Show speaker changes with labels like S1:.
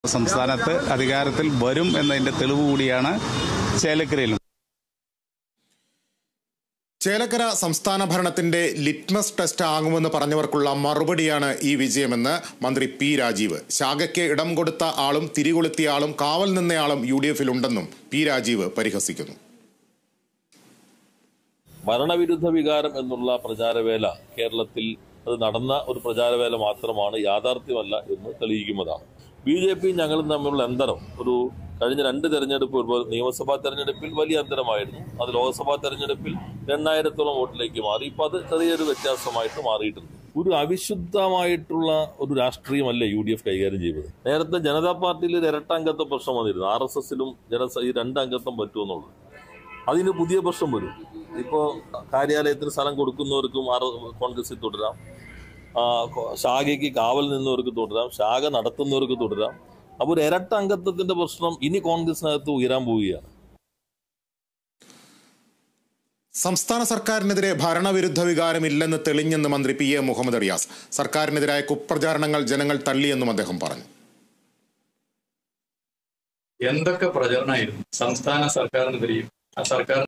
S1: സംസ്ഥാനത്ത് അധികാരത്തിൽ വരും എന്നതിന്റെ തെളിവ് കൂടിയാണ് ചേലക്കരയിൽ
S2: ചേലക്കര സംസ്ഥാന ഭരണത്തിന്റെ ലിറ്റ്മസ് ടെസ്റ്റ് ആകുമെന്ന് പറഞ്ഞവർക്കുള്ള മറുപടിയാണ് ഈ വിജയമെന്ന് മന്ത്രി പി രാജീവ് ശാഖയ്ക്ക് ഇടം കൊടുത്ത ആളും തിരികൊളുത്തിയ ആളും കാവൽ നിന്നയാളും യു ഡി എഫിലുണ്ടെന്നും പി രാജീവ് പരിഹസിക്കുന്നു
S3: ഭരണവിരുദ്ധ വികാരം എന്നുള്ള പ്രചാരവേല കേരളത്തിൽ അത് നടന്ന ഒരു പ്രചാരവേല മാത്രമാണ് യാഥാർത്ഥ്യമല്ല എന്ന് തെളിയിക്കുന്നതാണ് ബി ജെ പി ഞങ്ങളും തമ്മിലുള്ള അന്തരം ഒരു കഴിഞ്ഞ രണ്ട് തെരഞ്ഞെടുപ്പ് ഇപ്പോൾ നിയമസഭാ തെരഞ്ഞെടുപ്പിൽ വലിയ അന്തരമായിരുന്നു അത് ലോക്സഭാ തെരഞ്ഞെടുപ്പിൽ രണ്ടായിരത്തോളം വോട്ടിലേക്ക് മാറി ഇപ്പൊ അത് ചെറിയൊരു വ്യത്യാസമായിട്ട് മാറിയിട്ടുണ്ട് ഒരു അവിശുദ്ധമായിട്ടുള്ള ഒരു രാഷ്ട്രീയമല്ലേ യു ഡി എഫ് കൈകാര്യം ചെയ്തത് നേരത്തെ ജനതാ പാർട്ടിയിൽ ഒരു ഇരട്ടംഗത്വ പ്രശ്നം വന്നിരുന്നു ആർ എസ് എസിലും ജനസ ഈ രണ്ട് അംഗത്വം പറ്റുമെന്നുള്ളത് അതിന് പുതിയ പ്രശ്നം വരും ഇപ്പോൾ കാര്യാലയത്തിന് സ്ഥലം കൊടുക്കുന്നവർക്കും ആർ കോൺഗ്രസിൽ തുടരാം ആ, കൊ- ശാഖയ്ക്ക് കാവൽ നിന്നവർക്ക് തുടരാം ശാഖ നടത്തുന്നവർക്ക് തുടരാം അപ്പോൾ ഒരു ഇരട്ട അംഗത്വത്തിന്റെ പ്രശ്നം ഇനി കോൺഗ്രസിനകത്ത് ഉയരാൻ പോവുകയാണ്
S2: സംസ്ഥാന സർക്കാരിനെതിരെ ഭരണവിരുദ്ധ വികാരമില്ലെന്ന് തെളിഞ്ഞെന്ന് മന്ത്രി പി എ മുഹമ്മദ് റിയാസ് സർക്കാരിനെതിരായ കുപ്രചാരണങ്ങൾ ജനങ്ങൾ തള്ളിയെന്നും അദ്ദേഹം പറഞ്ഞു
S4: എന്തൊക്കെ പ്രചരണമായിരുന്നു സംസ്ഥാന സർക്കാരിനെതിരെയും ആ സർക്കാർ